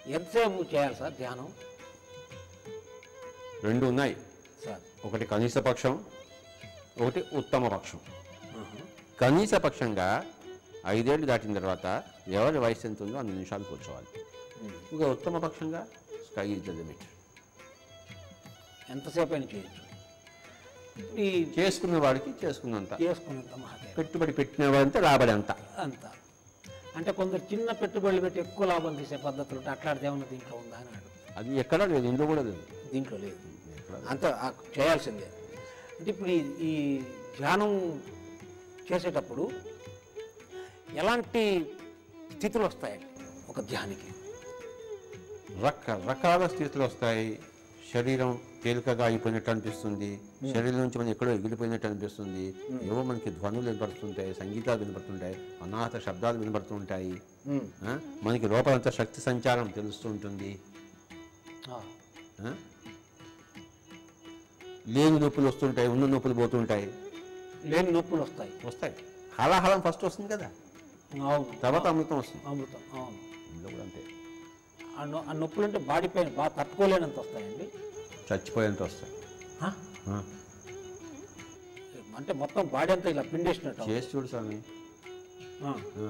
ఎంతసేపు చేయాలి సార్ ధ్యానం రెండు ఉన్నాయి సార్ ఒకటి కనీస పక్షం ఒకటి ఉత్తమ పక్షం ఆహా. కనీస పక్షంగా ఐదేళ్ళు దాటిన తర్వాత ఎవరి వయసు ఎంత ఉందో అన్ని నిమిషాలు కూర్చోవాలి ఇంకా ఉత్తమ పక్షంగా స్కై ఇస్ ద లిమిట్ ఎంతసేపు అయినా చేయొచ్చు ఈ చేసుకున్న వాడికి చేసుకున్నంత చేసుకున్నంత మహాదేవ్ పెట్టుబడి పెట్టిన వాడంతా రాబడి అంత అంత అంటే కొందరు చిన్న పెట్టుబడులు పెట్టి ఎక్కువ లాభం తీసే పద్ధతులు ఉంటాయి అట్లాంటిది ఏమన్నా దీంట్లో ఉందా అని అడుగు అది ఎక్కడా లేదు ఇందులో కూడా లేదు దీంట్లో లేదు అంత ఆ చేయాల్సిందే అంటే ఇప్పుడు ఈ ఈ ధ్యానం చేసేటప్పుడు ఎలాంటి స్థితులు వస్తాయండి ఒక ధ్యానికి రకరకాల స్థితులు వస్తాయి శరీరం తేలికగా అయిపోయినట్టు అనిపిస్తుంది శరీరం నుంచి మనం ఎక్కడో ఎగిలిపోయినట్టు అనిపిస్తుంది ఏవో మనకి ధ్వనులు వినపడుతుంటాయి సంగీతాలు వినపడుతుంటాయి అనాహత శబ్దాలు వినపడుతుంటాయి ఉమ్. ఆ? మనకి లోపలంతా శక్తి సంచారం తెలుస్తూ ఉంటుంది ఆ. ఆ? లేని నొప్పులు వస్తుంటాయి ఉన్న నొప్పులు పోతుంటాయి లేని నొప్పులు వస్తాయి వస్తాయి హలాహలం ఫస్ట్ వస్తుంది కదా అవును తర్వాత అమృతం వస్తుంది అమృతం అవును ఇందులో కూడా అంతే ఆ నొ- ఆ నొప్పులు అంటే బాడీ పెయిన్ బాగా తట్టుకోలేనంత వస్తాయండి చచ్చిపోయేంత వస్తాయి ఆ? ఆ. అంటే మొత్తం బాడీ అంతా ఇలా పిండేసినట్టు అవుతుంది. చేసి చూడు స్వామి ఆ. ఆ.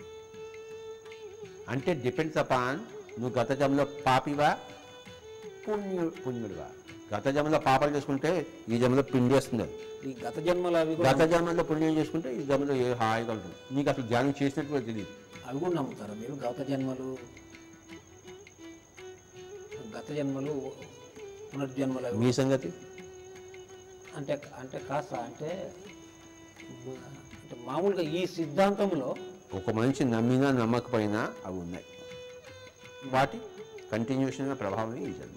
అంటే డిపెండ్స్ అపాన్ నువ్వు గత జన్మలో పాపివా పుణ్యు పుణ్యుడివా గత జన్మలో పాపాలు చేసుకుంటే ఈ జన్మలో పిండేస్తుంది అది. ఈ గత జన్మలు అవి కూడా గత జన్మలో పుణ్యం చేసుకుంటే ఈ జన్మలో ఏ హాయిగా ఉంటుంది నీకు అసలు ధ్యానం చేసినట్టు కూడా తెలియదు అవి కూడా నమ్ముతారా మీరు గత జన్మలు గత జన్మలు పునర్జన్మలు అవి మీ సంగతి అంటే అంటే కాస్త అంటే అంటే మామూలుగా ఈ సిద్ధాంతంలో ఒక మనిషి నమ్మినా నమ్మకపోయినా అవి ఉన్నాయి వాటి కంటిన్యూషన్ ప్రభావమే ఈ జన్మ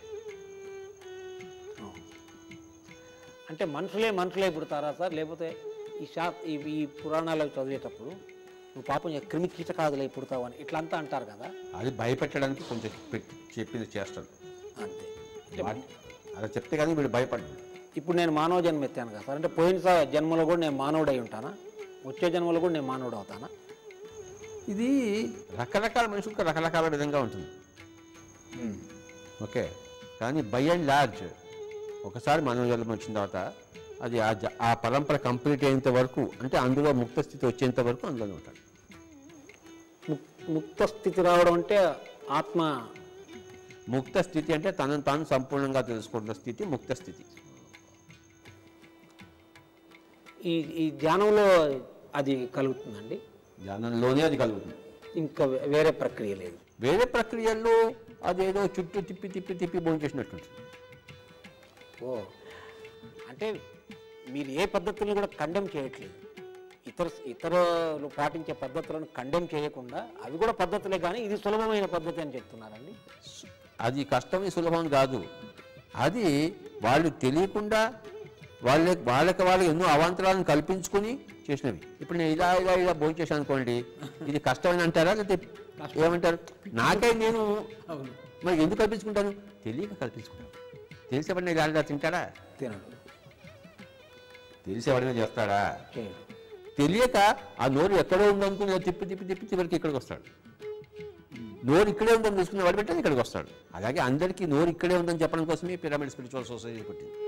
అంటే మనుషులే మనుషులే పుడతారా సార్ లేకపోతే ఈ శా ఈ ఈ పురాణాలు అవి చదివేటప్పుడు నువ్వు పాపం ఇక క్రిమి కీటకాదులై పుడతావు అని ఇట్లా అంతా అంటారు కదా అది భయపెట్టడానికి కొంచెం పెట్టి చెప్పింది చేస్తాడు అంతే అంటే వాటి అలా చెప్తే కానీ వీడు భయపడ్డాడు ఇప్పుడు నేను మానవ జన్మ ఎత్తాను కదా సార్ అంటే పోయిన సా- జన్మలో కూడా నేను మానవుడై ఉంటానా వచ్చే జన్మలో కూడా నేను మానవుడు అవుతానా ఇది రకరకాల మనుషులకు రకరకాల విధంగా ఉంటుంది ఓకే కానీ బై అండ్ లార్జ్ ఒకసారి మానవ జన్మ వచ్చిన తర్వాత అది ఆ జ- ఆ పరంపర కంప్లీట్ అయ్యేంత వరకు అంటే అందులో ముక్త స్థితి వచ్చేంత వరకు అందులోనే ఉంటాడు ముక్- ముక్త స్థితి రావడం అంటే ఆత్మ ముక్త స్థితి అంటే తనను తాను సంపూర్ణంగా తెలుసుకుంటున్న స్థితి ముక్త స్థితి ఈ ఈ ధ్యానంలో అది కలుగుతుందండి ధ్యానంలోనే అది కలుగుతుంది ఇంకా వే- వేరే ప్రక్రియ లేదు వేరే ప్రక్రియల్లో అదేదో చుట్టూ తిప్పి తిప్పి తిప్పి భోంచేసినట్టు ఓ అంటే మీరు ఏ పద్ధతులను కూడా కండెమ్ చేయట్లేదు ఇతర ఇతరులు పాటించే పద్ధతులను కండెమ్ చేయకుండా అవి కూడా పద్ధతులే కానీ ఇది సులభమైన పద్ధతి అని చెప్తున్నారండి అది కష్టమే సులభం కాదు అది వాళ్ళు తెలియకుండా వాళ్ళ వాళ్ళకి వాళ్ళు ఎన్నో అవాంతరాలను కల్పించుకుని చేసినవి ఇప్పుడు నేను ఇలా ఇలా ఇలా భోజనం చేశాను అనుకోండి ఇది కష్టమని అంటారా లేకపోతే ఏమంటారు నాకై నేను మరి ఎందుకు కల్పించుకుంటాను తెలియక కల్పించుకుంటాను తెలిసేవాడిని ఇలా ఇలా తింటాడా తినడు తెలిసేవాడిని చేస్తాడా చేయడు తెలియక ఆ నోరు ఎక్కడో ఉందనుకుని ఇలా తిప్పి తిప్పి తిప్పి చివరికి ఇక్కడికి వస్తాడు నోరు ఇక్కడే ఉందని తెలుసుకుని వాడు పెట్టాలి ఇక్కడికి వస్తాడు అలాగే అందరికీ నోరు ఇక్కడే ఉందని చెప్పడం కోసమే పిరమిడ్ స్పిరిచువల్ సొసైటీ పుట్టింది